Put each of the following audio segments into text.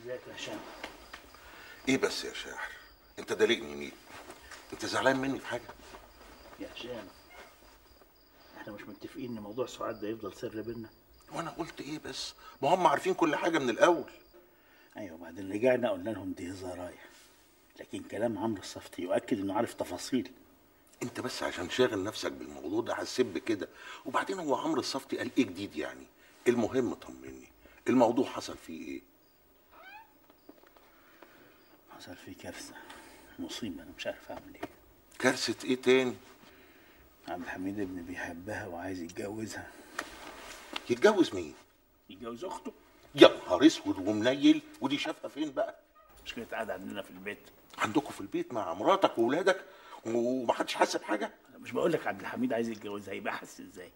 ازيك يا هشام ايه بس يا شاعر انت دلقني مين انت زعلان مني في حاجه يا هشام احنا مش متفقين ان موضوع سعاد ده يفضل سر بينا وانا قلت ايه بس ما هم عارفين كل حاجه من الاول ايوه وبعدين رجعنا قلنا لهم دي هزارايه لكن كلام عمرو الصفتي يؤكد انه عارف تفاصيل انت بس عشان شاغل نفسك بالموضوع ده حسيت بكده وبعدين هو عمرو الصفتي قال ايه جديد يعني المهم طمني الموضوع حصل فيه ايه حصل فيه كارثه مصيبه انا مش عارف اعمل ايه كارثه ايه تاني عبد الحميد ابني بيحبها وعايز يتجوزها يتجوز مين يتجوز اخته يا نهار اسود ومنيل ودي شافها فين بقى مش كانت قاعده عندنا في البيت عندكم في البيت مع مراتك واولادك ومحدش حاسس بحاجه أنا مش بقول لك عبد الحميد عايز يتجوزها يبقى حاسس ازاي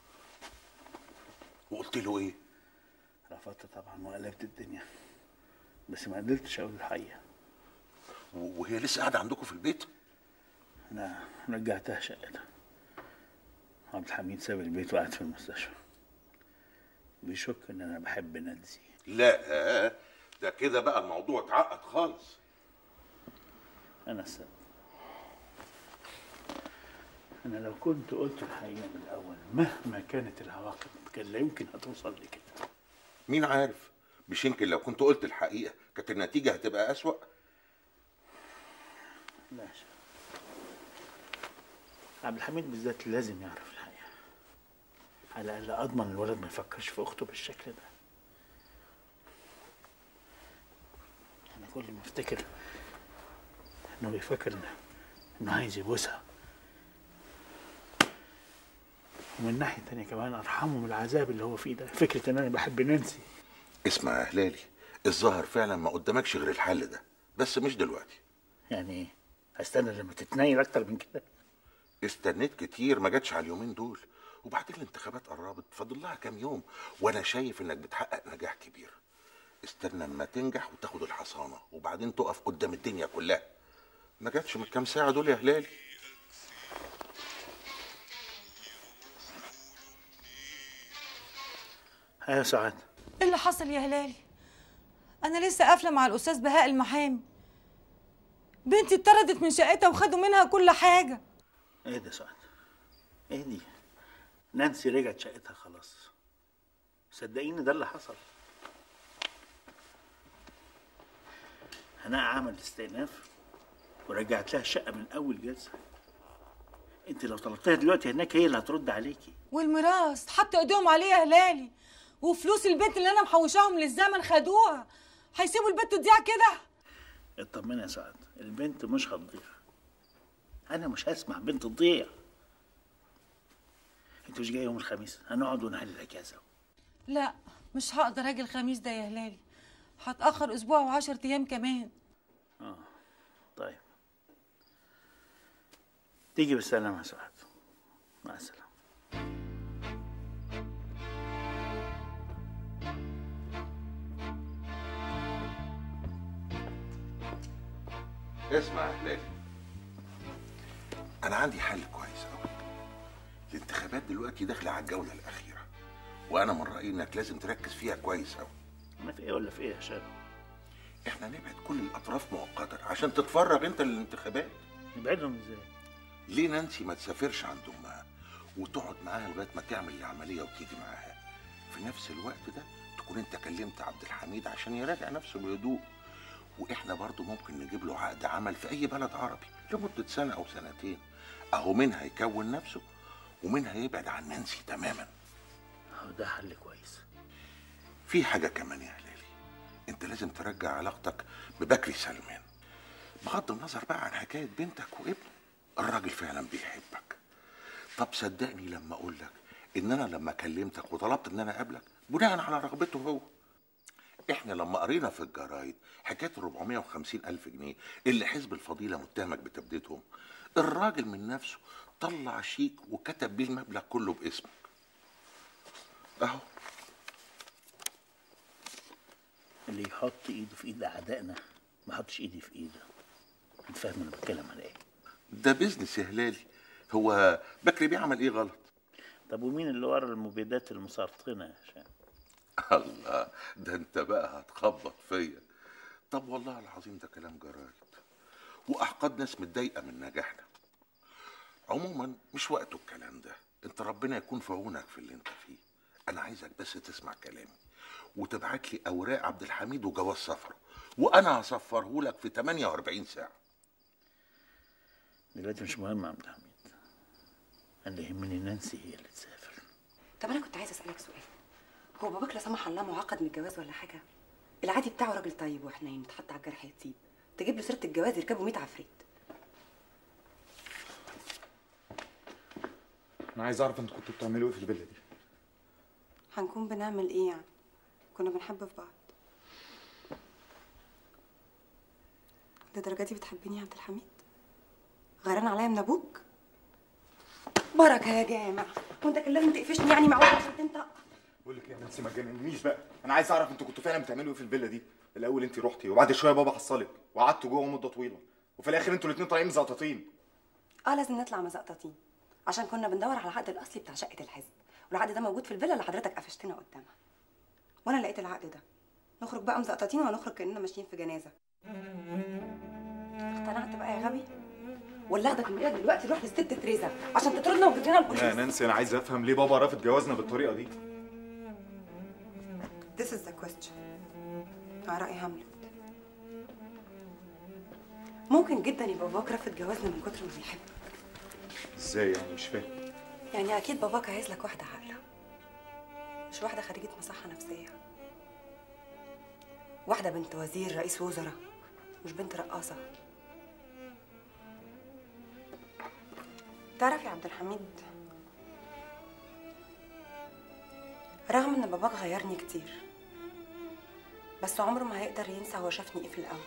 وقلت له ايه رفضت طبعا وقلبت الدنيا بس ما قدرتش اقول الحقيقه وهي لسه قاعده عندكم في البيت انا رجعتها شقتها عبد الحميد ساب البيت وقعد في المستشفى بيشك ان انا بحب نانسي لا ده كده بقى الموضوع اتعقد خالص انا السبب انا لو كنت قلت الحقيقه من الاول مهما كانت العواقب كان لا يمكن هتوصل لكده مين عارف مش يمكن لو كنت قلت الحقيقه كانت النتيجه هتبقى اسوأ لا يا شيخ. عبد الحميد بالذات لازم يعرف الحقيقه على الاقل اضمن الولد ما يفكرش في اخته بالشكل ده انا كل ما افتكر انه بيفكر انه انه عايز يبوسها ومن ناحيه تانية كمان ارحمه من العذاب اللي هو فيه ده فكره ان انا بحب نانسي اسمع يا هلالي الظاهر فعلا ما قدامكش غير الحل ده بس مش دلوقتي يعني ايه هستنى لما تتنيل اكتر من كده استنيت كتير ما جاتش على اليومين دول وبعدين الانتخابات قربت فاضل لها كام يوم وانا شايف انك بتحقق نجاح كبير استنى اما تنجح وتاخد الحصانه وبعدين تقف قدام الدنيا كلها ما جاتش من كام ساعه دول يا هلالي ها يا سعاد ايه اللي حصل يا هلالي انا لسه قافله مع الاستاذ بهاء المحامي بنتي اتطردت من شقتها وخدوا منها كل حاجه ايه ده سعاد ايه دي نانسي رجعت شقتها خلاص صدقيني ده اللي حصل هناء عمل استئناف ورجعت لها الشقه من اول جلسه انت لو طلبتها دلوقتي هناك هي اللي هترد عليكي والميراث حطوا ايديهم عليه يا هلالي وفلوس البنت اللي انا محوشاهم للزمن خدوها هيسيبوا البنت تضيع كده اطمني يا سعاد البنت مش هتضيع انا مش هسمح بنت تضيع انت مش جاي يوم الخميس هنقعد ونحل الاجازه لا مش هقدر اجي الخميس ده يا هلالي هتاخر اسبوع وعشر ايام كمان اه طيب تيجي بالسلامه يا سعاد مع السلامه اسمع يا هلالي انا عندي حل كويس قوي الانتخابات دلوقتي داخله على الجوله الاخيره وانا من رايي انك لازم تركز فيها كويس قوي انا في ايه ولا في ايه يا شباب احنا نبعد كل الاطراف مؤقتا عشان تتفرغ انت للانتخابات نبعدهم ازاي ليه نانسي ما تسافرش عند امها وتقعد معاها لغايه ما تعمل العمليه وتيجي معاها في نفس الوقت ده تكون انت كلمت عبد الحميد عشان يراجع نفسه بهدوء واحنا برضو ممكن نجيب له عقد عمل في اي بلد عربي لمده سنه او سنتين اهو منها يكون نفسه ومنها يبعد عن نانسي تماما اهو ده حل كويس في حاجه كمان يا هلالي انت لازم ترجع علاقتك ببكري سلمان بغض النظر بقى عن حكايه بنتك وابنه الراجل فعلا بيحبك طب صدقني لما اقول لك ان انا لما كلمتك وطلبت ان انا اقابلك بناء على رغبته هو احنا لما قرينا في الجرايد حكايه ال 450 الف جنيه اللي حزب الفضيله متهمك بتبديدهم الراجل من نفسه طلع شيك وكتب بيه المبلغ كله باسمك اهو اللي يحط ايده في ايد اعدائنا ما يحطش ايدي في ايده انت فاهم انا بتكلم على ايه ده بيزنس يا هلالي هو بكري بيعمل ايه غلط طب ومين اللي ورا المبيدات المسرطنه يا هشام الله ده انت بقى هتخبط فيا طب والله العظيم ده كلام جرايد واحقاد ناس متضايقه من نجاحنا عموما مش وقته الكلام ده انت ربنا يكون في عونك في اللي انت فيه انا عايزك بس تسمع كلامي وتبعت لي اوراق عبد الحميد وجواز سفره وانا هسفره لك في 48 ساعه دلوقتي مش مهم يا عبد الحميد انا اللي يهمني نانسي هي اللي تسافر طب انا كنت عايزه اسالك سؤال هو باباك لا سمح الله معقد من الجواز ولا حاجه العادي بتاعه راجل طيب وحنين تحط على الجرح يطيب تجيب له سيره الجواز يركبوا 100 عفريت انا عايز اعرف انتوا كنتوا بتعملوا ايه في الفيلا دي هنكون بنعمل ايه يعني كنا بنحب في بعض لدرجة دي بتحبيني يا عبد الحميد غيران عليا من ابوك بركه يا جامع وانت كان لازم تقفشني يعني معقول عشان تنطق بقول لك يا نانسي ما تجننيش بقى انا عايز اعرف انتوا كنتوا فعلا بتعملوا ايه في الفيلا دي الاول انت رحتي وبعد شويه بابا حصلك وقعدتوا جوه مده طويله وفي الاخر انتوا الاثنين طالعين مزقططين اه لازم نطلع مزقططين عشان كنا بندور على العقد الاصلي بتاع شقه الحزب والعقد ده موجود في الفيلا اللي حضرتك قفشتنا قدامها وانا لقيت العقد ده نخرج بقى مزقططين ولا نخرج كاننا ماشيين في جنازه اقتنعت بقى يا غبي ولا اخدك من ايدك دلوقتي نروح للست تريزا عشان تطردنا وتجيب لنا البوليس يا نانسي انا عايز افهم ليه بابا رافض جوازنا بالطريقه دي This is the question. على رأي هاملت. ممكن جدا يبقى باباك رافض جوازنا من كتر ما بيحبك. ازاي يعني مش فاهم يعني أكيد باباك عايز لك واحدة عاقلة. مش واحدة خريجة مصحة نفسية. واحدة بنت وزير رئيس وزراء مش بنت رقاصة. تعرف يا عبد الحميد رغم ان باباك غيرني كتير بس عمره ما هيقدر ينسى هو شافني ايه في الاول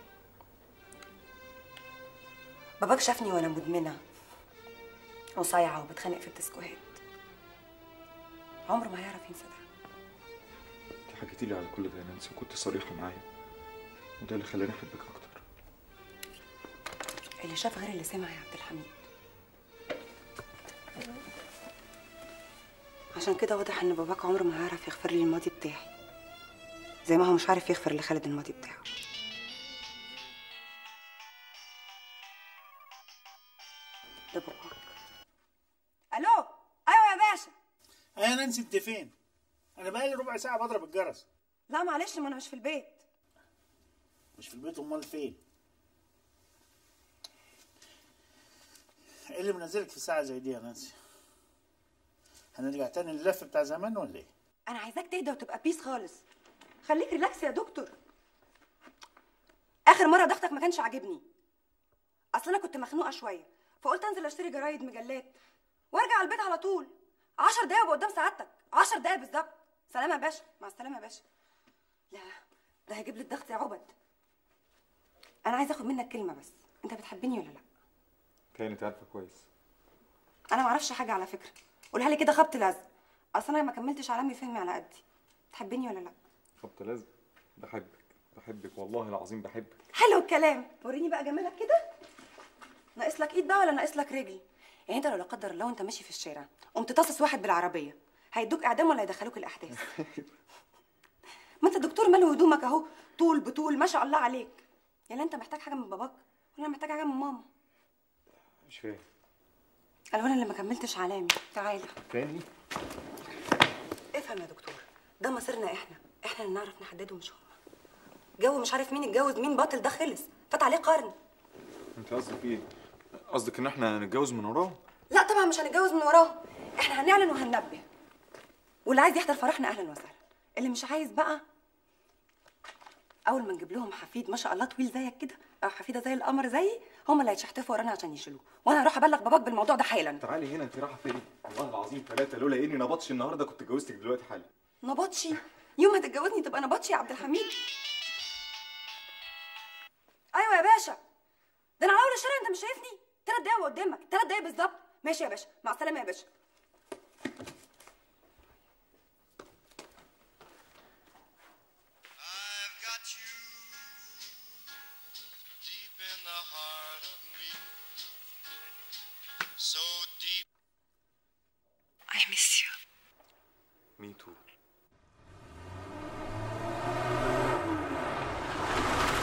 باباك شافني وانا مدمنه وصايعه وبتخانق في التسكوهات عمره ما هيعرف ينسى ده انت حكيتي لي على كل ده يا نانسي وكنت صريحه معايا وده اللي خلاني احبك اكتر اللي شاف غير اللي سمع يا عبد الحميد عشان كده واضح ان باباك عمره ما هيعرف يغفر لي الماضي بتاعي زي ما هو مش عارف يغفر لخالد الماضي بتاعه ده باباك الو ايوه يا باشا يا نانسي انت فين انا بقالي ربع ساعه بضرب الجرس لا معلش ما انا مش في البيت مش في البيت امال فين ايه اللي منزلك في ساعه زي دي يا نانسي هنرجع تاني لللف بتاع زمان ولا ايه انا عايزاك تهدى وتبقى بيس خالص خليك ريلاكس يا دكتور اخر مره ضغطك ما كانش عاجبني اصل انا كنت مخنوقه شويه فقلت انزل اشتري جرايد مجلات وارجع البيت على طول عشر دقايق وابقى قدام سعادتك عشر دقايق بالظبط سلام يا باشا مع السلامه يا باشا لا ده هيجيب لي الضغط يا عبد انا عايزه اخد منك كلمه بس انت بتحبني ولا لا كانت عارفه كويس انا ما اعرفش حاجه على فكره قولها لي كده خبط لزق اصل انا ما كملتش علامي فهمي على قدي تحبني ولا لا خبط لازم بحبك بحبك والله العظيم بحبك حلو الكلام وريني بقى جمالك كده ناقص لك ايد بقى ولا ناقص لك رجل يعني انت لو لا قدر الله وانت ماشي في الشارع قمت تصص واحد بالعربيه هيدوك اعدام ولا يدخلوك الاحداث ما انت دكتور ماله هدومك اهو طول بطول ما شاء الله عليك يعني انت محتاج حاجه من باباك ولا محتاج حاجه من ماما مش فاهم قالوا انا اللي ما كملتش علامي تعالى تاني افهم يا دكتور ده مصيرنا احنا احنا اللي نعرف نحدده مش هما جو مش عارف مين اتجوز مين باطل ده خلص فات عليه قرن انت قصدك ايه قصدك ان احنا هنتجوز من وراهم لا طبعا مش هنتجوز من وراهم احنا هنعلن وهننبه واللي عايز يحضر فرحنا اهلا وسهلا اللي مش عايز بقى اول ما نجيب لهم حفيد ما شاء الله طويل زيك كده او حفيده زي القمر زيي هم اللي هيتشحتفوا ورانا عشان يشيلوه وانا هروح ابلغ باباك بالموضوع ده حالا تعالي هنا انت رايحه فين والله العظيم ثلاثه لولا اني نبطش النهارده كنت اتجوزتك دلوقتي حالا نبطشي يوم ما تتجوزني تبقى نبطشي يا عبد الحميد ايوه يا باشا ده انا على اول الشارع انت مش شايفني ثلاث دقايق قدامك ثلاث دقايق بالظبط ماشي يا باشا مع السلامه يا باشا I've got you deep in the heart of me. So deep. I miss you مي تو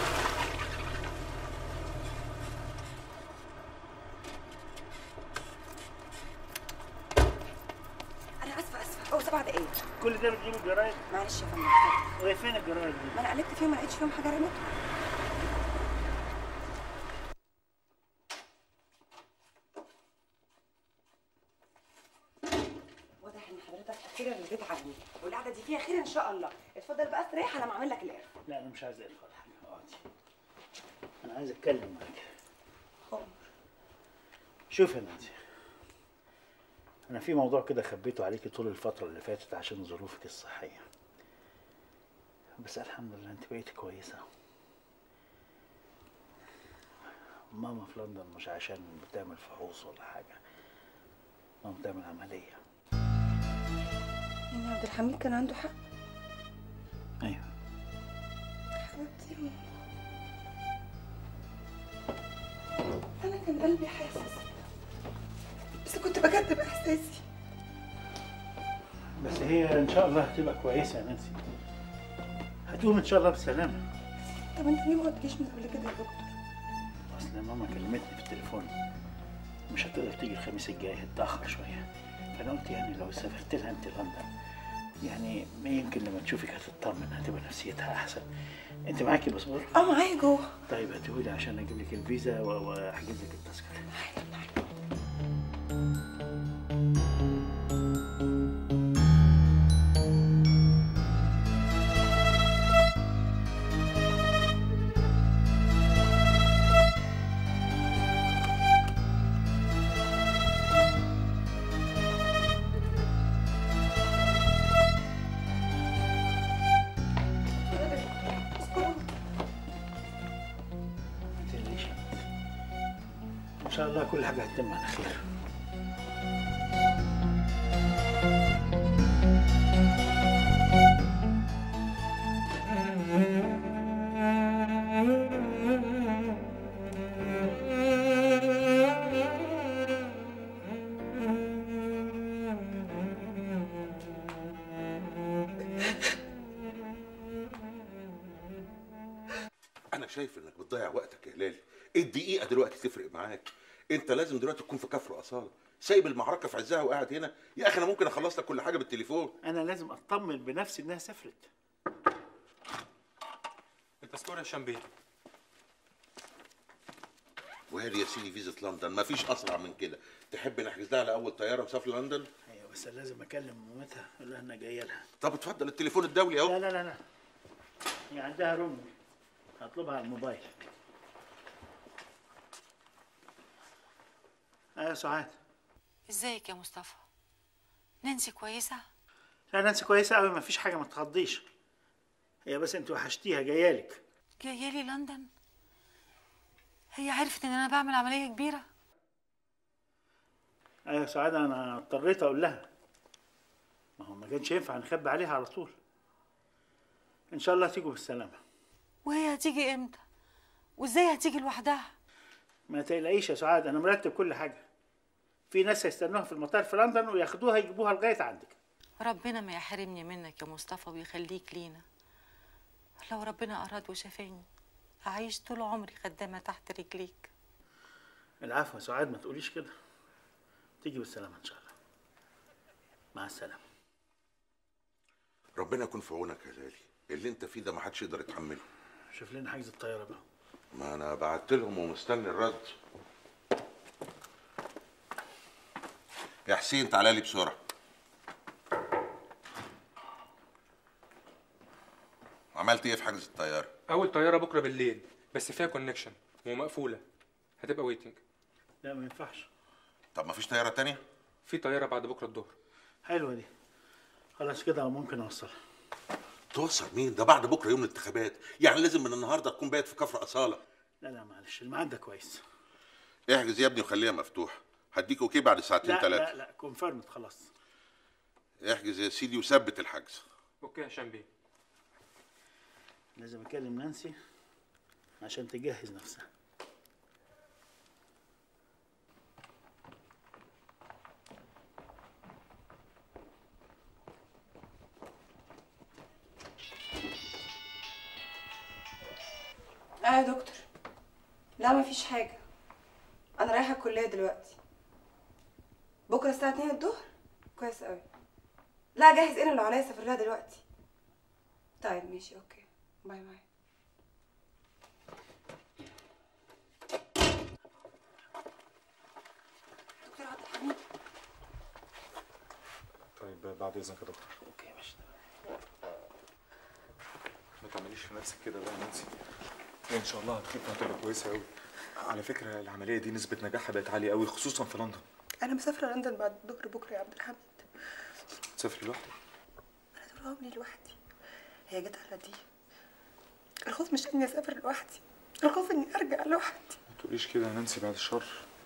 كل ده بتجيب الجرايد معلش يا فندم اتفضل. وهي فين الجرايد دي؟ ما انا قلبت فيهم ما لقيتش فيهم حاجه رميتها واضح ان حضرتك اخيرا رضيت عني والقعده دي فيها خير ان شاء الله اتفضل بقى استريح انا اعمل لك القرفه لا انا مش عايز اقرا ولا حاجه اقعدي انا عايز اتكلم معاك أمر. شوف يا نانسي انا في موضوع كده خبيته عليكي طول الفتره اللي فاتت عشان ظروفك الصحيه بس الحمد لله انت بقيتي كويسه ماما في لندن مش عشان بتعمل فحوص ولا حاجه ماما بتعمل عمليه يعني عبد الحميد كان عنده حق ايوه حبيبتي انا كان قلبي حاسس بس كنت بكذب احساسي بس هي ان شاء الله هتبقى كويسه يا نانسي هتقوم ان شاء الله بسلامه طب انت ليه ما قلتليش من قبل كده يا دكتور اصل ماما كلمتني في التليفون مش هتقدر تيجي الخميس الجاي هتتاخر شويه فانا قلت يعني لو سافرت لها انت لندن يعني ما يمكن لما تشوفك هتطمن هتبقى نفسيتها احسن انت معاكي باسبور اه معايا جوه طيب هاتهولي عشان اجيب لك الفيزا و- واحجز لك التذكره اذكروا ما تقلقيش يا نانسي. ان شاء الله كل حاجه هتتم على خير انا شايف انك بتضيع وقتك يا هلالي الدقيقه دلوقتي تفرق معاك انت لازم دلوقتي تكون في كفر اصاله سايب المعركه في عزها وقاعد هنا يا اخي انا ممكن اخلص لك كل حاجه بالتليفون انا لازم اطمن بنفسي انها سافرت الباسبور يا شامبيه وهذه يا سيدي فيزا لندن مفيش اسرع من كده تحب نحجز لها على اول طياره مسافر لندن ايوه بس لازم اكلم مامتها اقول لها انا جايه لها طب اتفضل التليفون الدولي اهو لا لا لا لا هي عندها روم هطلبها على الموبايل ايوه سعاد ازيك يا مصطفى نانسي كويسه لا نانسي كويسه قوي مفيش حاجه ما تخضيش هي بس انت وحشتيها جايالك جايه لي لندن هي عرفت ان انا بعمل عمليه كبيره ايوه سعاد انا اضطريت اقول لها ما هو ما كانش ينفع نخبي عليها على طول ان شاء الله تيجوا بالسلامه وهي هتيجي امتى وازاي هتيجي لوحدها ما تقلقيش يا سعاد انا مرتب كل حاجه في ناس هيستنوها في المطار في لندن وياخدوها يجيبوها لغايه عندك ربنا ما يحرمني منك يا مصطفى ويخليك لينا لو ربنا اراد وشافاني هعيش طول عمري خدامه تحت رجليك العفو يا سعاد ما تقوليش كده تيجي بالسلامه ان شاء الله مع السلامه ربنا يكون في عونك يا هلالي اللي انت فيه ده ما حدش يقدر يتحمله شوف لنا حجز الطياره بقى ما انا بعت لهم ومستني الرد يا حسين تعالى لي بسرعه عملت ايه في حجز الطياره اول طياره بكره بالليل بس فيها كونكشن ومقفوله هتبقى ويتنج لا ما ينفعش طب ما فيش طياره تانية في طياره بعد بكره الظهر حلوه دي خلاص كده ممكن اوصلها توصل مين ده بعد بكره يوم الانتخابات يعني لازم من النهارده تكون بايت في كفر اصاله لا لا معلش الميعاد ده كويس احجز يا ابني وخليها مفتوح هديك اوكي بعد ساعتين لا ثلاثه لا لا كونفيرمد خلاص احجز يا سيدي وثبت الحجز اوكي يا شامبيه لازم اكلم نانسي عشان تجهز نفسها اه يا دكتور لا مفيش حاجة أنا رايحة الكلية دلوقتي بكرة الساعة 2 الظهر كويس أوي لا جهز انا اللي عليا اسافر لها دلوقتي طيب ماشي اوكي باي باي دكتور عبد الحميد طيب بعد اذنك يا دكتور اوكي يا باشا ما تعمليش في نفسك كده بقى يا نانسي هي ان شاء الله هتخف وهتبقى كويسه قوي على فكره العمليه دي نسبه نجاحها بقت عاليه قوي خصوصا في لندن انا مسافره لندن بعد الظهر بكره يا عبد الحميد تسافري لوحدك انا طول عمري لوحدي هي جت على دي الخوف مش اني اسافر لوحدي الخوف اني ارجع لوحدي ما تقوليش كده يا نانسي بعد الشر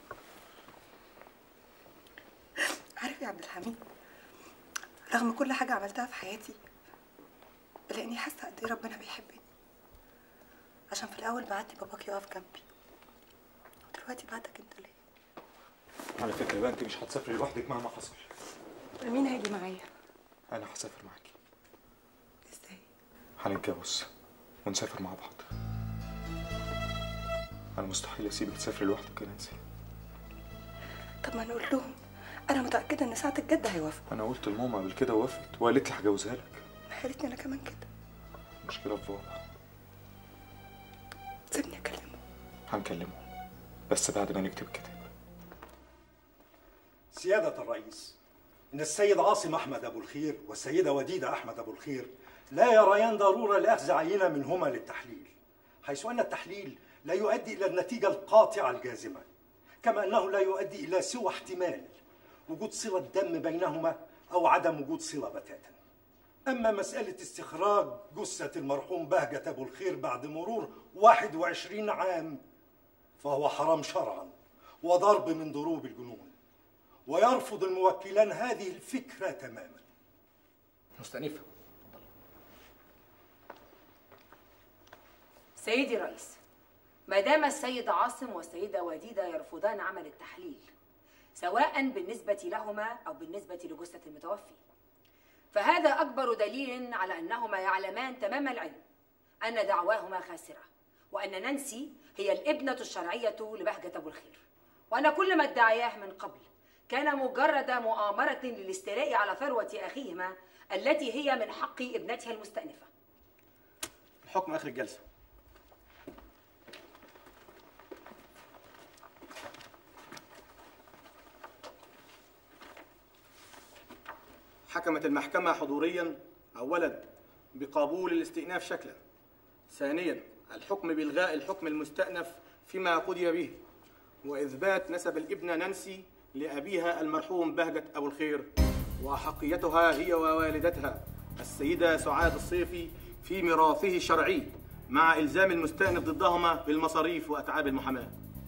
عارف يا عبد الحميد رغم كل حاجه عملتها في حياتي الا اني حاسه قد ايه ربنا بيحبني عشان في الاول بعت لي باباك يقف جنبي ودلوقتي بعتك انت ليه على فكره بقى انت مش هتسافري لوحدك مهما حصل مين هيجي معايا انا هسافر معاكي ازاي هنتجوز ونسافر مع بعض انا مستحيل اسيبك تسافري لوحدك يا نانسي طب ما نقول لهم انا متاكده ان ساعه الجد هيوافقوا انا قلت لماما قبل كده ووافقت وقالت لي هجوزها لك قالت لي انا كمان كده مشكله في بابا سيبني اكلمه هنكلمه بس بعد ما نكتب الكتاب سيادة الرئيس إن السيد عاصم أحمد أبو الخير والسيدة وديدة أحمد أبو الخير لا يريان ضرورة لأخذ عينة منهما للتحليل حيث أن التحليل لا يؤدي إلى النتيجة القاطعة الجازمة كما أنه لا يؤدي إلى سوى احتمال وجود صلة دم بينهما أو عدم وجود صلة بتاتا أما مسألة استخراج جثة المرحوم بهجة أبو الخير بعد مرور 21 عام فهو حرام شرعا وضرب من ضروب الجنون ويرفض الموكلان هذه الفكرة تماما مستأنفة سيدي الرئيس ما دام السيد عاصم والسيدة وديدة يرفضان عمل التحليل سواء بالنسبة لهما أو بالنسبة لجثة المتوفي فهذا أكبر دليل على أنهما يعلمان تمام العلم أن دعواهما خاسرة وأن نانسي هي الابنة الشرعية لبهجة أبو الخير وأن كل ما ادعياه من قبل كان مجرد مؤامرة للاستيلاء على ثروة أخيهما التي هي من حق ابنتها المستأنفة الحكم آخر الجلسة حكمت المحكمة حضوريا أولا بقبول الاستئناف شكلا ثانيا الحكم بإلغاء الحكم المستأنف فيما قضي به وإثبات نسب الابنة نانسي لأبيها المرحوم بهجة أبو الخير وحقيتها هي ووالدتها السيدة سعاد الصيفي في ميراثه الشرعي مع إلزام المستأنف ضدهما بالمصاريف وأتعاب المحاماة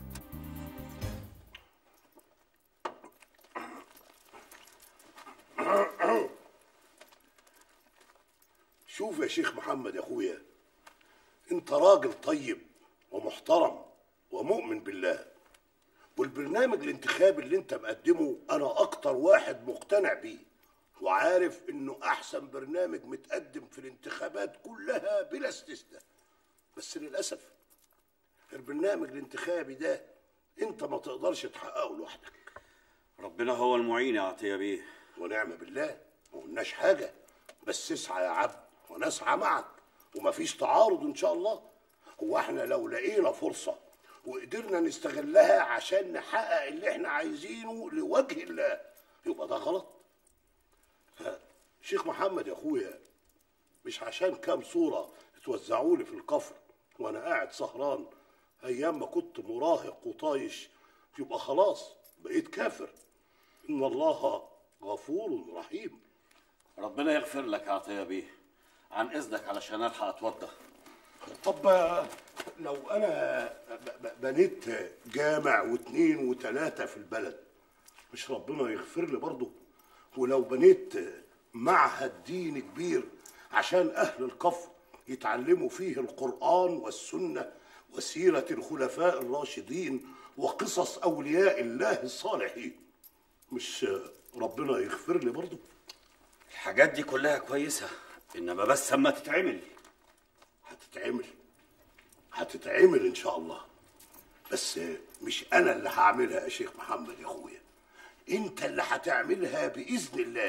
شوف يا شيخ محمد يا اخويا انت راجل طيب ومحترم ومؤمن بالله والبرنامج الانتخابي اللي انت مقدمه انا اكتر واحد مقتنع بيه وعارف انه احسن برنامج متقدم في الانتخابات كلها بلا استثناء بس للاسف البرنامج الانتخابي ده انت ما تقدرش تحققه لوحدك ربنا هو المعين يا عطيه بيه ونعم بالله ما قلناش حاجه بس اسعى يا عبد ونسعى معك ومفيش تعارض ان شاء الله هو احنا لو لقينا فرصه وقدرنا نستغلها عشان نحقق اللي احنا عايزينه لوجه الله يبقى ده غلط ها، شيخ محمد يا اخويا مش عشان كام صوره اتوزعوا لي في الكفر وانا قاعد سهران ايام ما كنت مراهق وطايش يبقى خلاص بقيت كافر ان الله غفور رحيم ربنا يغفر لك يا عطيه بيه عن اذنك علشان الحق اتوضى طب لو انا ب- ب- بنيت جامع واتنين وتلاتة في البلد مش ربنا يغفر لي برضه ولو بنيت معهد ديني كبير عشان اهل الكفر يتعلموا فيه القرآن والسنة وسيرة الخلفاء الراشدين وقصص أولياء الله الصالحين مش ربنا يغفر لي برضه الحاجات دي كلها كويسه انما بس اما تتعمل هتتعمل هتتعمل ان شاء الله بس مش انا اللي هعملها يا شيخ محمد يا اخويا انت اللي هتعملها باذن الله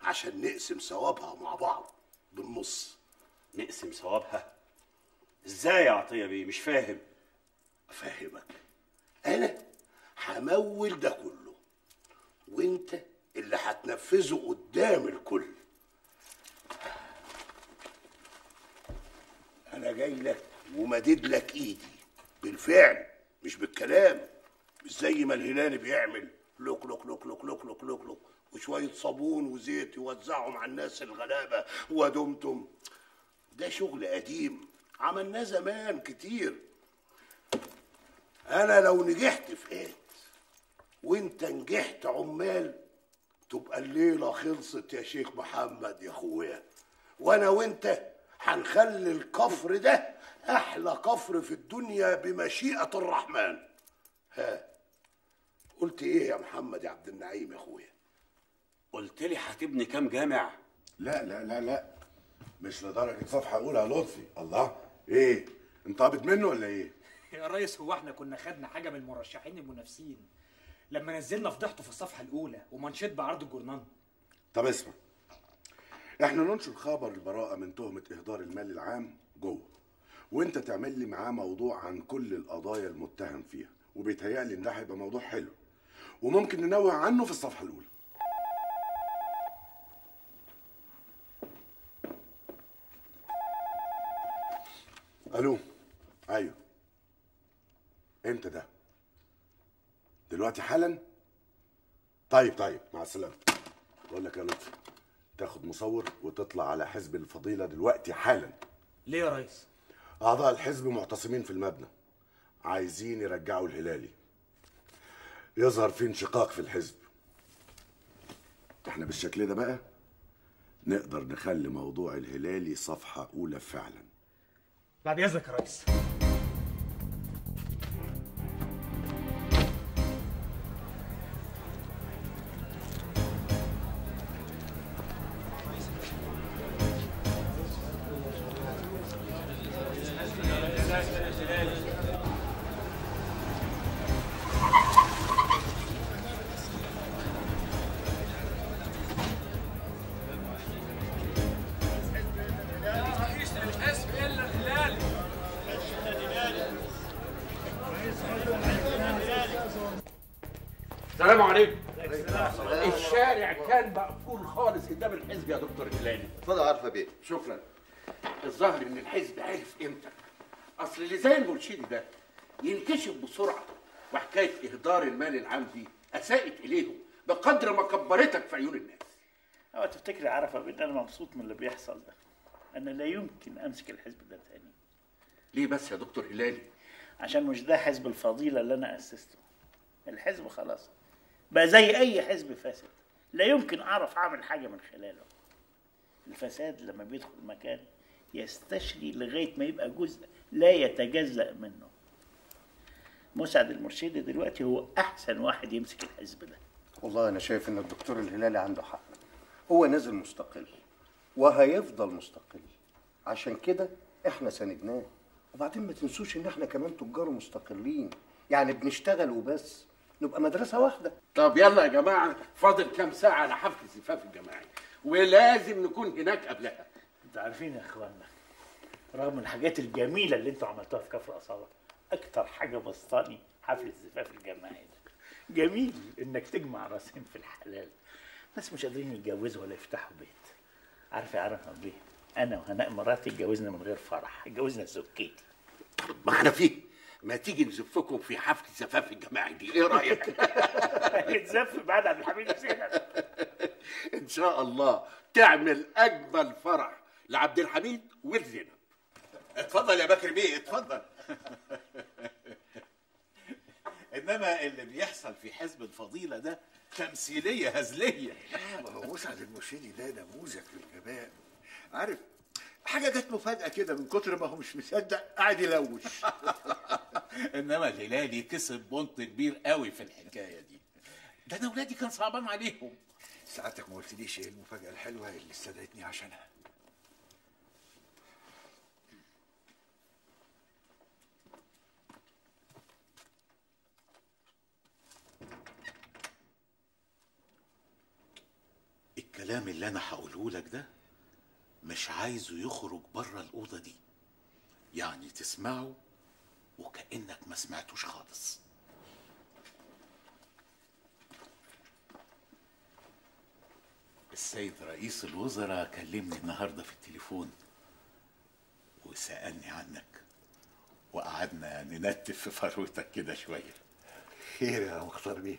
عشان نقسم ثوابها مع بعض بالنص نقسم ثوابها ازاي يا عطيه بيه مش فاهم افهمك انا همول ده كله وانت اللي هتنفذه قدام الكل انا جاي لك ومدد لك ايدي بالفعل مش بالكلام مش زي ما الهلالي بيعمل لوك لوك لوك لوك لوك لوك لوك لوك وشوية صابون وزيت يوزعهم على الناس الغلابة ودمتم ده شغل قديم عملناه زمان كتير انا لو نجحت في ايه وانت نجحت عمال تبقى الليله خلصت يا شيخ محمد يا اخويا وانا وانت هنخلي الكفر ده احلى كفر في الدنيا بمشيئه الرحمن ها قلت ايه يا محمد يا عبد النعيم يا اخويا قلت لي هتبني كام جامع لا لا لا لا مش لدرجه صفحه اولى يا لطفي الله ايه انت قابض منه ولا ايه يا ريس هو احنا كنا خدنا حاجه من المرشحين المنافسين لما نزلنا فضحته في الصفحه الاولى ومنشيت بعرض الجورنان طب اسمع احنا ننشر خبر البراءة من تهمة إهدار المال العام جوه وانت تعمل لي معاه موضوع عن كل القضايا المتهم فيها وبيتهيألي ان ده هيبقى موضوع حلو وممكن ننوه عنه في الصفحة الأولى ألو أيوه امتى ده؟ دلوقتي حالا؟ طيب طيب مع السلامة بقول لك يا لطفي تاخد مصور وتطلع على حزب الفضيلة دلوقتي حالا ليه يا ريس أعضاء الحزب معتصمين في المبنى عايزين يرجعوا الهلالي يظهر في انشقاق في الحزب احنا بالشكل ده بقى نقدر نخلي موضوع الهلالي صفحة أولى فعلا بعد اذنك يا ريس السلام عليكم الشارع كان مقفول خالص قدام الحزب يا دكتور هلالي اتفضل عارفه بيه شكرا الظاهر ان الحزب عرف امتى اصل اللي زي المرشدي ده ينكشف بسرعه وحكايه اهدار المال العام دي اساءت اليهم بقدر ما كبرتك في عيون الناس اوعى تفتكر يا عرفه بان انا مبسوط من اللي بيحصل ده انا لا يمكن امسك الحزب ده تاني ليه بس يا دكتور هلالي عشان مش ده حزب الفضيله اللي انا اسسته الحزب خلاص بقى زي اي حزب فاسد لا يمكن اعرف اعمل حاجه من خلاله الفساد لما بيدخل مكان يستشري لغايه ما يبقى جزء لا يتجزا منه مسعد المرشدي دلوقتي هو احسن واحد يمسك الحزب ده والله انا شايف ان الدكتور الهلالي عنده حق هو نازل مستقل وهيفضل مستقل عشان كده احنا ساندناه وبعدين ما تنسوش ان احنا كمان تجار مستقلين يعني بنشتغل وبس نبقى مدرسه واحده طب يلا يا جماعه فاضل كام ساعه على حفل الزفاف الجماعي ولازم نكون هناك قبلها انتوا عارفين يا اخوانا رغم الحاجات الجميله اللي انتوا عملتوها في كفر اصاله اكتر حاجه بسطاني حفل الزفاف الجماعي ده جميل انك تجمع راسين في الحلال ناس مش قادرين يتجوزوا ولا يفتحوا بيت عارف يا عرفه بيه انا وهناء مراتي اتجوزنا من غير فرح اتجوزنا زوجتي ما احنا فيه ما تيجي نزفكم في حفل الزفاف الجماعي دي ايه رايك يتزف بعد عبد الحميد حسين ان شاء الله تعمل اجمل فرح لعبد الحميد ولزينب اتفضل يا بكر بيه اتفضل انما اللي بيحصل في حزب الفضيله ده تمثيليه هزليه ما هو مسعد المرشدي ده نموذج للغباء عارف حاجه جت مفاجاه كده من كتر ما هو مش مصدق قاعد يلوش انما الهلالي كسب بونت كبير قوي في الحكايه دي ده انا ولادي كان صعبان عليهم سعادتك ما قلتليش ايه المفاجاه الحلوه اللي استدعتني عشانها الكلام اللي انا هقوله لك ده مش عايزه يخرج بره الاوضه دي يعني تسمعه وكانك ما سمعتوش خالص السيد رئيس الوزراء كلمني النهارده في التليفون وسألني عنك وقعدنا ننتف في فروتك كده شويه خير يا مختار بيه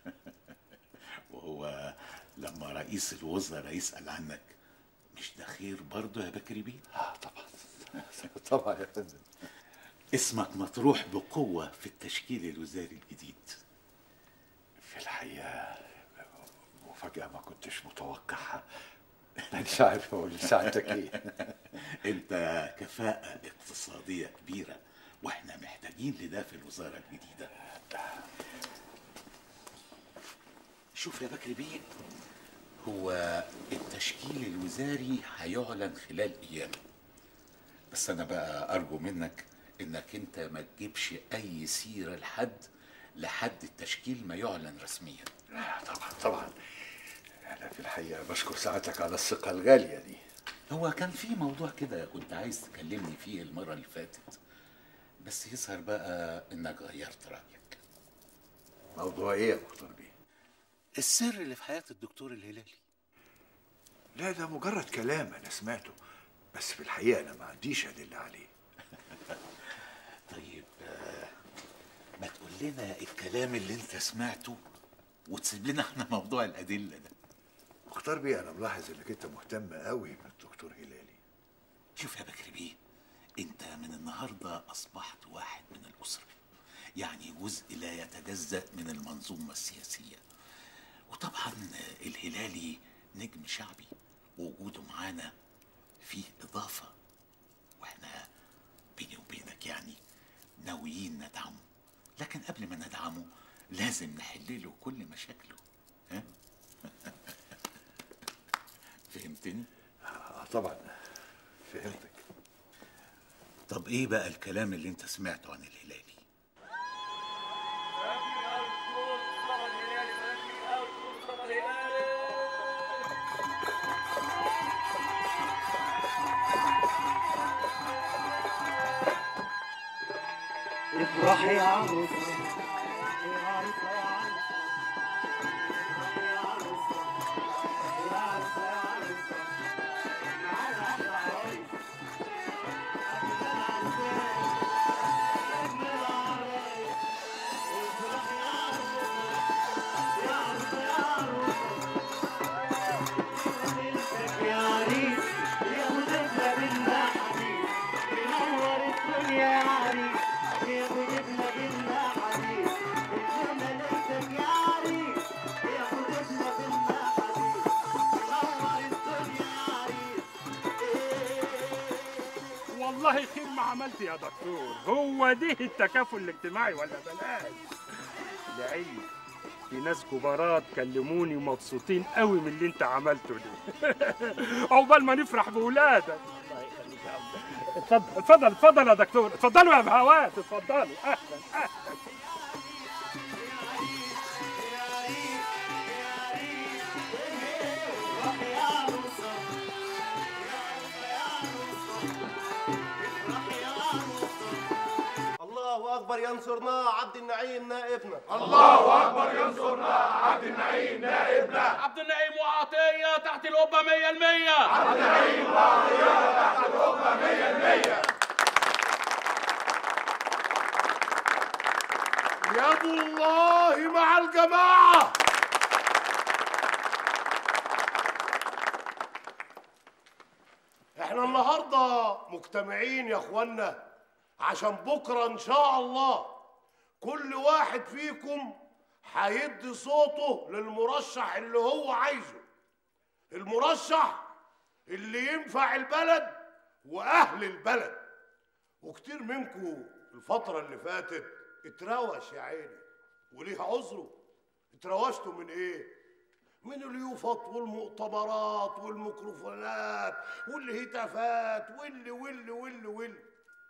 وهو لما رئيس الوزراء يسأل عنك مش ده خير برضه يا بكري بيه؟ اه طبعا طبعا يا فندم اسمك مطروح بقوة في التشكيل الوزاري الجديد في الحقيقة مفاجأة ما كنتش متوقعها مش عارف اقول لسعادتك ايه انت كفاءة اقتصادية كبيرة واحنا محتاجين لده في الوزارة الجديدة شوف يا بكري بيه هو التشكيل الوزاري هيعلن خلال ايام بس انا بقى ارجو منك انك انت ما تجيبش اي سيره لحد لحد التشكيل ما يعلن رسميا طبعا طبعا انا في الحقيقة بشكر سعادتك على الثقة الغالية دي هو كان في موضوع كده كنت عايز تكلمني فيه المره اللي فاتت بس يظهر بقى انك غيرت رايك موضوع ايه يا مختار بيه؟ السر اللي في حياه الدكتور الهلالي لا ده مجرد كلام انا سمعته بس في الحقيقة انا ما عنديش ادلة عليه طيب آه، ما تقول لنا الكلام اللي انت سمعته وتسيب لنا احنا موضوع الادله ده مختار بيه انا ملاحظ انك انت مهتم قوي بالدكتور هلالي شوف يا بكري بيه انت من النهارده اصبحت واحد من الاسره يعني جزء لا يتجزا من المنظومه السياسيه وطبعا الهلالي نجم شعبي ووجوده معانا فيه اضافه واحنا بيني وبينك يعني ناويين ندعمه لكن قبل ما ندعمه لازم نحل له كل مشاكله ها فهمتني آه طبعا فهمتك طب ايه بقى الكلام اللي انت سمعته عن الهلالي افرح يا عروسة يا عريس يا مدبلة بالله حديث منور الدنيا يا عريس يا مدبلة بالله حديث الجنة ليتك يا عريس يا مدبلة بالله حديث منور الدنيا يا عريس والله خير ما عملت يا دكتور هو ده التكافل الاجتماعي ولا بلاش العيد في ناس كبارات كلموني ومبسوطين قوي من اللي انت عملته ده عقبال ما نفرح بولادك الله يخليك يا عم اتفضل اتفضل اتفضل يا دكتور اتفضلوا يا بهوات اتفضلوا اهلا اهلا الله اكبر ينصرنا عبد النعيم نائبنا الله أكبر ينصرنا عبد النعيم نائبنا عبد النعيم وعطية تحت القبة 100% عبد النعيم وعطية تحت القبة 100% يد الله مع الجماعة احنا النهاردة مجتمعين يا اخوانا عشان بكرة ان شاء الله كل واحد فيكم هيدي صوته للمرشح اللي هو عايزه المرشح اللي ينفع البلد واهل البلد وكتير منكم الفترة اللي فاتت اتروش يا عيني وليه عذره اتروشتوا من ايه من اليوفط والمؤتمرات والميكروفونات والهتافات واللي واللي واللي واللي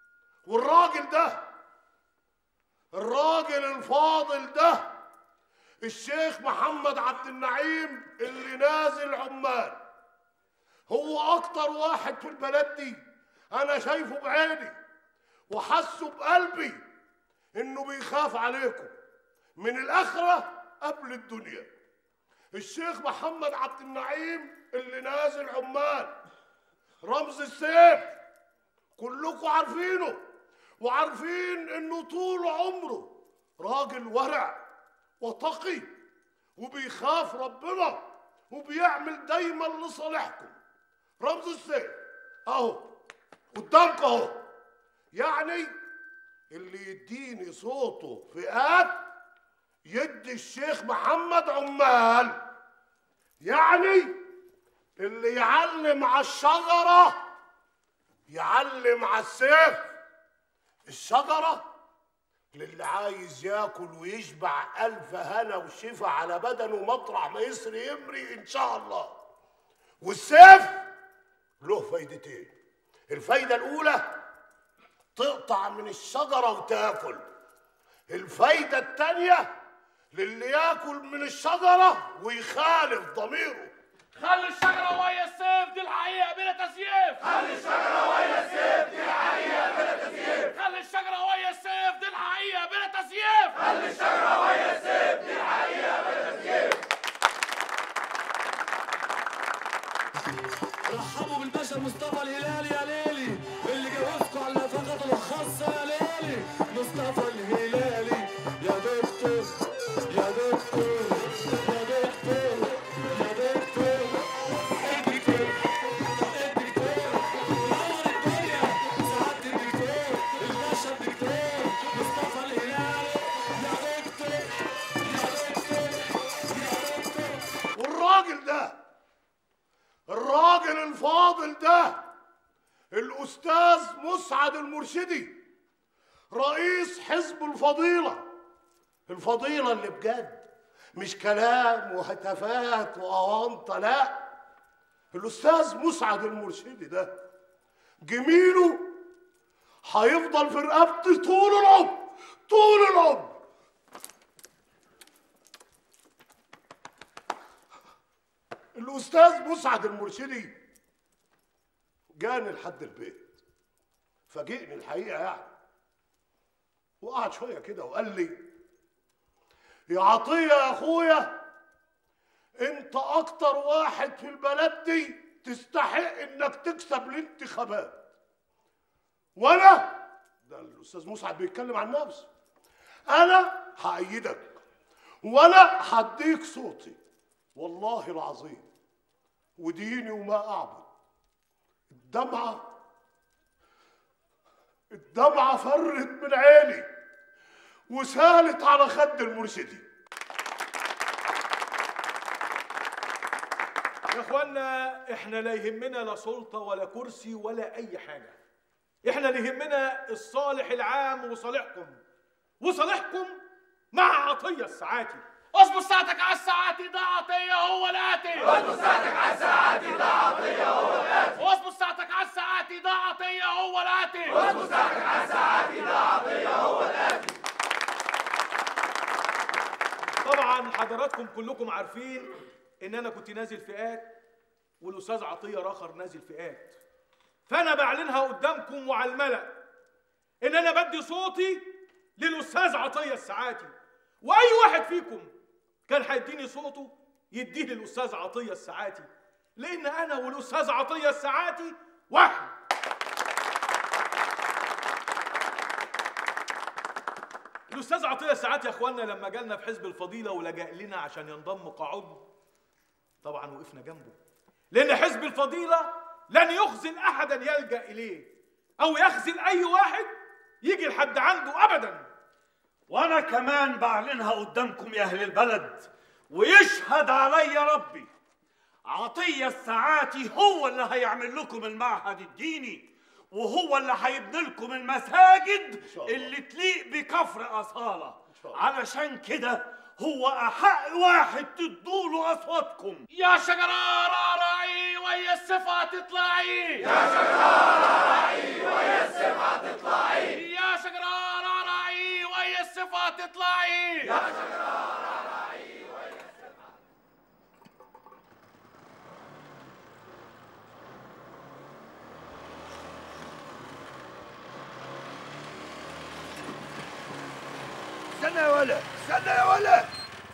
والراجل ده الراجل الفاضل ده الشيخ محمد عبد النعيم اللي نازل عمان هو اكتر واحد في البلد دي انا شايفه بعيني وحاسه بقلبي انه بيخاف عليكم من الاخره قبل الدنيا الشيخ محمد عبد النعيم اللي نازل عمان رمز السيف كلكم عارفينه وعارفين انه طول عمره راجل ورع وتقي وبيخاف ربنا وبيعمل دايما لصالحكم رمز السيف اهو قدامكم اهو يعني اللي يديني صوته فئات يدي الشيخ محمد عمال يعني اللي يعلم على الشجرة يعلم على السيف الشجرة للي عايز ياكل ويشبع ألف هنا وشفا على بدنه مطرح ما يسري يمري إن شاء الله والسيف له فايدتين الفايدة الأولى تقطع من الشجرة وتاكل الفايدة التانية للي ياكل من الشجرة ويخالف ضميره خلي الشجرة ويا السيف دي الحقيقة بلا تزييف خلي الشجرة ويا السيف دي الحقيقة بلا تزييف خلي الشجرة ويا السيف دي الحقيقة بلا تزييف خلي الشجرة ويا السيف دي الحقيقة بلا تزييف رحبوا بالباشا مصطفى الهلالي يا ليلي اللي جوزكوا على نفقته الخاصة يا ليلي مصطفى الهلالي يا دكتور يا دكتور يا دكتور يا دكتور الدكتور الدكتور نور الدنيا سعادة الدكتور الباشا الدكتور مصطفى الهلالي يا دكتور يا دكتور يا دكتور والراجل ده الراجل الفاضل ده الأستاذ مسعد المرشدي رئيس حزب الفضيلة الفضيلة اللي بجد مش كلام وهتافات وأونطة لا الأستاذ مسعد المرشدي ده جميله هيفضل في رقبتي طول العمر طول العمر الأستاذ مسعد المرشدي جاني لحد البيت فاجئني الحقيقة يعني وقعد شوية كده وقال لي يا عطية يا أخويا أنت أكتر واحد في البلد دي تستحق إنك تكسب الانتخابات وأنا ده الأستاذ مسعد بيتكلم عن نفسه أنا هأيدك وأنا هديك صوتي والله العظيم وديني وما أعبد الدمعة الدمعة فرت من عيني وسالت على خد المرشدي يا اخوانا احنا لا يهمنا لا سلطه ولا كرسي ولا اي حاجه احنا اللي يهمنا الصالح العام وصالحكم وصالحكم مع عطيه الساعاتي اصبر ساعتك على الساعاتي ده عطية هو الآتي اصبر ساعتك على الساعاتي ده عطية هو الآتي اصبر ساعتك على الساعاتي ده عطية هو الآتي اصبر ساعتك على الساعاتي ده عطية هو الآتي طبعا حضراتكم كلكم عارفين ان انا كنت نازل فئات والاستاذ عطيه راخر نازل فئات فانا بعلنها قدامكم وعلى الملأ ان انا بدي صوتي للاستاذ عطيه الساعاتي واي واحد فيكم كان هيديني صوته يديه للاستاذ عطيه الساعاتي لان انا والاستاذ عطيه الساعاتي واحد الاستاذ عطيه الساعات يا اخوانا لما جالنا في حزب الفضيله ولجأ لنا عشان ينضم كعضو طبعا وقفنا جنبه لان حزب الفضيله لن يخذل احدا يلجأ اليه او يخذل اي واحد يجي لحد عنده ابدا وانا كمان بعلنها قدامكم يا اهل البلد ويشهد علي ربي عطية الساعاتي هو اللي هيعمل لكم المعهد الديني وهو اللي هيبني لكم المساجد اللي تليق بكفر أصالة علشان كده هو أحق واحد تدوله أصواتكم يا شجرة راعي ويا الصفة تطلعي يا شجرة راعي ويا الصفة تطلعي يا شجرة راعي ويا الصفة تطلعي يا شجرة راعي استنى يا ولا استنى يا ولا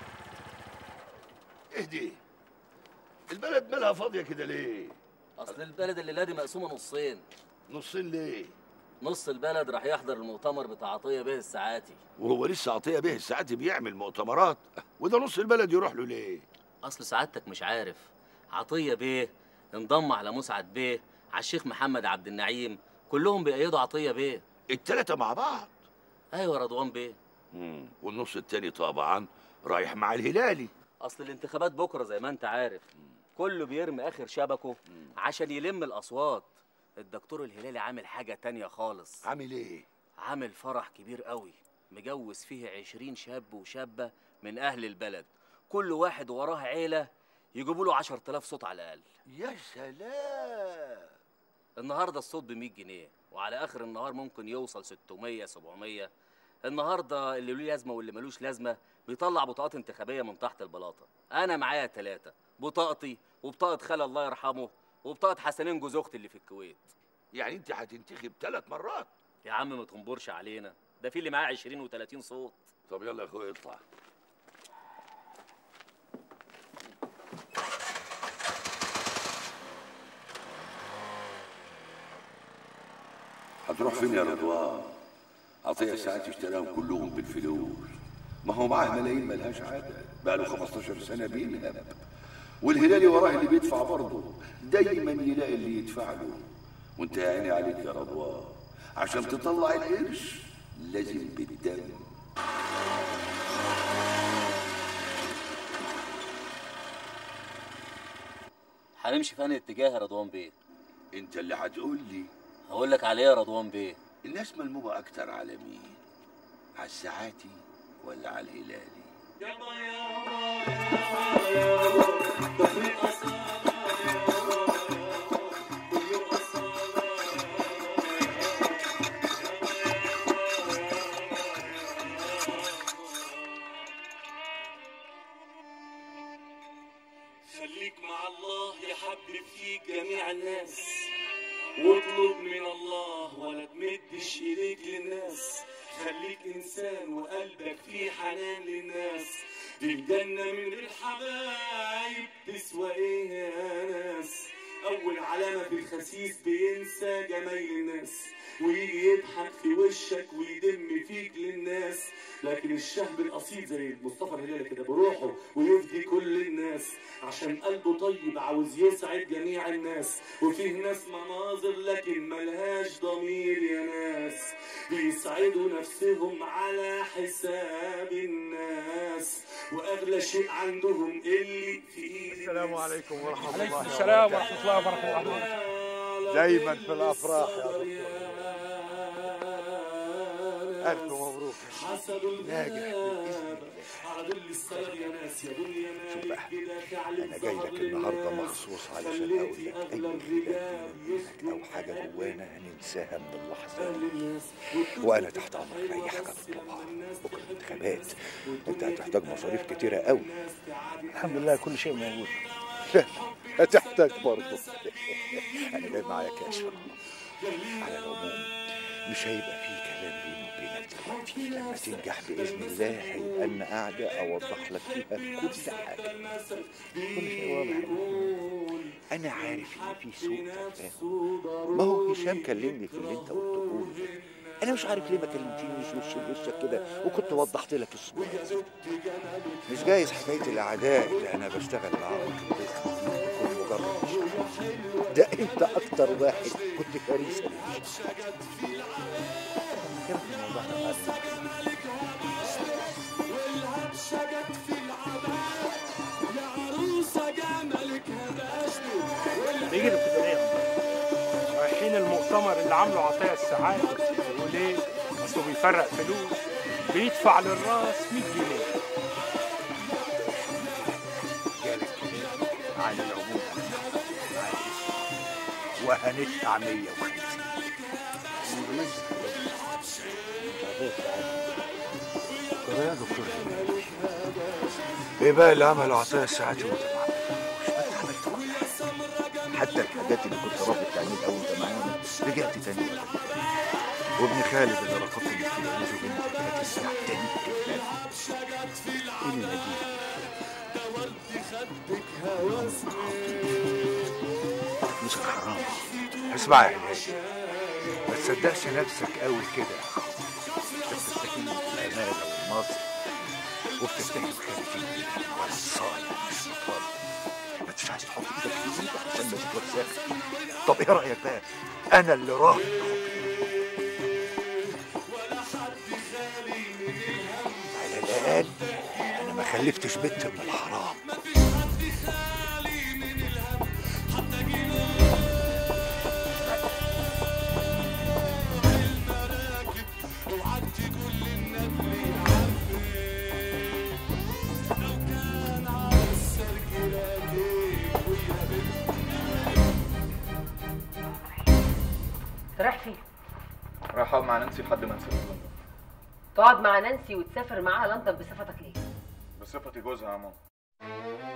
اهدي البلد مالها فاضيه كده ليه اصل البلد الليله دي مقسومه نصين نصين ليه نص البلد راح يحضر المؤتمر بتاع عطيه بيه الساعاتي وهو لسه عطيه به الساعات بيعمل مؤتمرات وده نص البلد يروح له ليه اصل سعادتك مش عارف عطيه بيه انضم على مسعد بيه على الشيخ محمد عبد النعيم كلهم بيأيدوا عطيه بيه التلاتة مع بعض ايوه رضوان بيه مم. والنص التاني طبعا رايح مع الهلالي اصل الانتخابات بكره زي ما انت عارف كله بيرمي اخر شبكه عشان يلم الاصوات الدكتور الهلالي عامل حاجه تانية خالص عامل ايه عامل فرح كبير قوي مجوز فيه عشرين شاب وشابه من اهل البلد كل واحد وراه عيله يجيبوا له 10000 صوت على الاقل يا سلام النهارده الصوت ب 100 جنيه وعلى اخر النهار ممكن يوصل 600 700 النهارده اللي له لازمه واللي ملوش لازمه بيطلع بطاقات انتخابيه من تحت البلاطه انا معايا ثلاثه بطاقتي وبطاقه خال الله يرحمه وبطاقه حسنين جوز اختي اللي في الكويت يعني انت هتنتخب ثلاث مرات يا عم ما تنبرش علينا ده في اللي معاه 20 و30 صوت طب يلا يا اخويا اطلع هتروح فين يا رضوان؟ عطية ساعات اشتراهم كلهم بالفلوس ما هو معاه ملايين ملهاش عادة بقى له 15 سنة بينهب والهلالي وراه اللي بيدفع برضه دايما يلاقي اللي يدفع له وانت يا عيني عليك يا رضوان عشان تطلع القرش لازم بالدم هنمشي في انهي اتجاه يا رضوان بيه انت اللي هتقول لي هقول لك عليه يا رضوان بيه الناس ملمومة أكتر على مين؟ على الساعاتي ولا على الهلالي؟ خليك مع الله يحبب فيك جميع الناس واطلب من الله ولا تمدش ايديك للناس خليك انسان وقلبك فيه حنان للناس دي الجنة من غير حبايب تسوى ايه يا ناس اول علامة في الخسيس بينسى جمايل الناس ويجي يضحك في وشك ويدم فيك للناس لكن الشاب الاصيل زي مصطفى الهلالي كده بروحه ويفدي كل الناس عشان قلبه طيب عاوز يسعد جميع الناس وفيه ناس مناظر لكن ملهاش ضمير يا ناس بيسعدوا نفسهم على حساب الناس واغلى شيء عندهم اللي في ايد السلام عليكم ورحمة عليكم الله السلام وبركاته. ورحمة الله وبركاته. دايما في الأفراح يا دكتور ألف مبروك حسدوا ناجح الغاب عدل السلام يا ناس يا دنيا شوف مالك كده فعل أنا جاي لك النهاردة مخصوص علشان أقول لك أي خلاف بينك أو حاجة جوانا هننساها من اللحظة دي وأنا تحت أمرك في أي حاجة تطلبها بكرة انتخابات أنت هتحتاج مصاريف كتيرة قوي الحمد لله كل شيء موجود لا هتحتاج برضه أنا جاي معايا كاش على العموم مش هيبقى فيه كلام بيني وبينك دلوقتي لما تنجح بإذن الله هيبقى لنا قاعدة أوضح لك فيها كل حاجة كل شيء واضح أنا عارف إن في سوء تفاهم ما هو هشام كلمني في اللي أنت قلته لي أنا مش عارف ليه ما كلمتنيش وش لوشك كده وكنت وضحت لك الصورة مش جايز حكاية الأعداء اللي أنا بشتغل معاهم في البيزنس دي تكون مجرد مشكلة. ده أنت أكتر واحد كنت فريسة كده في الموضوع ده بعد والهبشة في العباية يا عروسة جمالك هبشني بيجي الابتدائية رايحين المؤتمر اللي عامله عطية الساعات وليه؟ اصله بيفرق فلوس بيدفع للراس 100 جنيه على العموم وهندفع 150 طب يا دكتور ايه بقى اللي عمله عطيه الساعات وانت حتى الحاجات اللي كنت رافض تعملها وانت معانا رجعت تاني وابن خالد اللي رفضت انك تتجوزه بنتك كده تسمع تاني الكلام ايه اللي فلوسك حرام اسمع يا هلال ما تصدقش نفسك قوي كده انت بتستهين بالامانه والنصر وبتستهين بخالتي ولا صايع مش بطال ما انتش عايز تحط ايدك في ايدك عشان ما تتوسخ طب ايه رايك بقى انا اللي راهن على الاقل انا ما خلفتش بنت من الحرام انت رايح فين؟ رايح اقعد مع نانسي لحد ما نسافر لندن تقعد مع نانسي وتسافر معاها لندن بصفتك ايه؟ بصفتي جوزها يا ماما